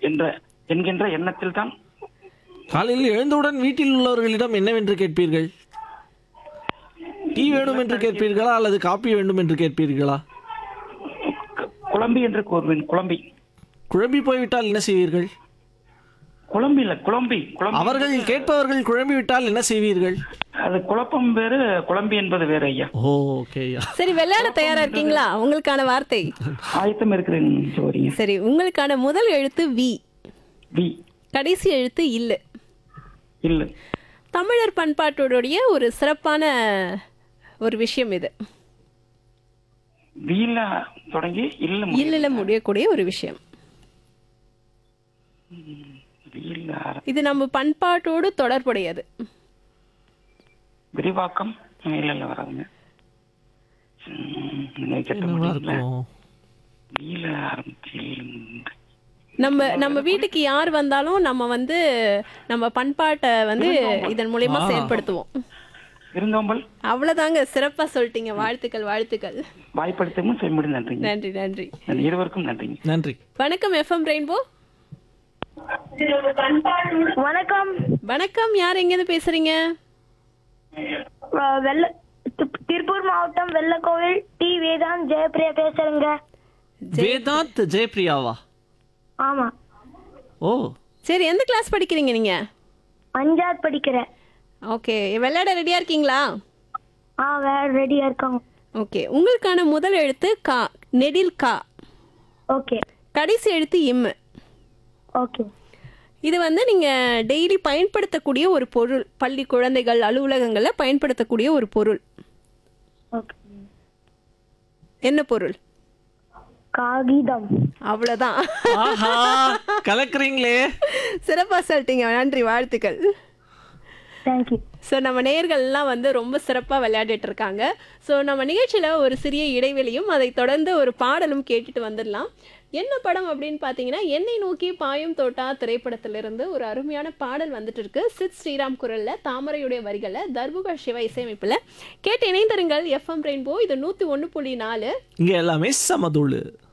என்ற என்கின்ற எண்ணத்தில் தான் காலையில் எழுந்தவுடன் வீட்டில் உள்ளவர்களிடம் என்னவென்று கேட்பீர்கள் டீ வேணும் என்று கேட்பீர்களா அல்லது காப்பி வேண்டும் என்று கேட்பீர்களா கு- குழம்பி என்று கூறுவேன் குழம்பி குழம்பி போய்விட்டால் என்ன செய்வீர்கள் குழம்பி இல்ல குழம்பி குழம்பி அவர்கள் கேட்பவர்கள் குழம்பி விட்டால் என்ன செய்வீர்கள் அது குழப்பம் வேறு குழம்பி என்பது வேறு ஐயா ஓ ஓகே சரி விளையாட தயாரா இருக்கீங்களா உங்களுக்கான வார்த்தை ஆயத்தம் இருக்கிறேன் சோரிங்க சரி உங்களுக்கான முதல் எழுத்து வி வி கடைசி எழுத்து இல்லு இல்ல தமிழர் பண்பாட்டோடைய ஒரு சிறப்பான ஒரு விஷயம் இது வீல தொடங்கி இல்ல முடியும். இல்லல முடியக்கூடிய ஒரு விஷயம் வீல ஆர- இது நம்ம பண்பாட்டோடு தொடர்புடையது விரிவாக்கம் இல்ல இல்ல வராதுங்க ம், நினைக்கத்த என்னவா முடியல இருக்கும் வீல ஆரம்பிச்சு இல்ல. நம்ம நம்ம வீட்டுக்கு யார் வந்தாலும் நம்ம வந்து நம்ம பண்பாட்டை வந்து இதன் மூலியமா செயல்படுத்துவோம் விருந்தோம்பல் அவ்வளவுதாங்க சிறப்பா சொல்லிட்டீங்க வாழ்த்துக்கள் வாழ்த்துக்கள் வாய்ப்படுத்தவும் செய்ய நன்றிங்க நன்றி நன்றி நன்றி. இருவருக்கும் நன்றிங்க நன்றி வணக்கம் எஃப்எம் ரெயின்போ வணக்கம் வணக்கம் யார் எங்கேருந்து பேசுறீங்க அஹ் வெள்ள தி- திருப்பூர் மாவட்டம் வெள்ளக்கோவில் டி வேதாந்த் ஜெயப்பிரியா பேசுறேங்க வேதாந்த் ஜெயப்ரியாவா ஆமா ஓ சரி எந்த கிளாஸ் படிக்கிறீங்க நீங்க அஞ்சாவது படிக்கிறேன் ஓகே விளையாட ரெடியா இருக்கீங்களா ஆ வேற ரெடியா இருக்கோம் ஓகே உங்களுக்கான முதல் எழுத்து கா நெடில் கா ஓகே கடைசி எழுத்து இம்மு ஓகே இது வந்து நீங்க டெய்லி பயன்படுத்தக்கூடிய ஒரு பொருள் பள்ளி குழந்தைகள் அலுவலகங்கள்ல பயன்படுத்தக்கூடிய ஒரு பொருள் ஓகே என்ன பொருள் காகிதம் அவ்வளவுதான் ஆஹா கலக்குறீங்களே சிறப்பா சொல்லிட்டீங்க நன்றி வாழ்த்துக்கள் தேங்க்யூ ஸோ நம்ம நேயர்கள்லாம் வந்து ரொம்ப சிறப்பாக விளையாடிட்டு இருக்காங்க ஸோ நம்ம நிகழ்ச்சியில் ஒரு சிறிய இடைவெளியும் அதை தொடர்ந்து ஒரு பாடலும் கேட்டுட்டு வந்துடலாம் என்ன படம் அப்படின்னு பார்த்தீங்கன்னா என்னை நோக்கி பாயும் தோட்டா திரைப்படத்திலிருந்து ஒரு அருமையான பாடல் வந்துட்டு இருக்கு சித் ஸ்ரீராம் குரலில் தாமரையுடைய வரிகளில் தர்புகா சிவா இசையமைப்பில் கேட்டு இணைந்திருங்கள் எஃப்எம் ரெயின்போ இது நூற்றி ஒன்று புள்ளி நாலு இங்க எல்லாமே சமதூளு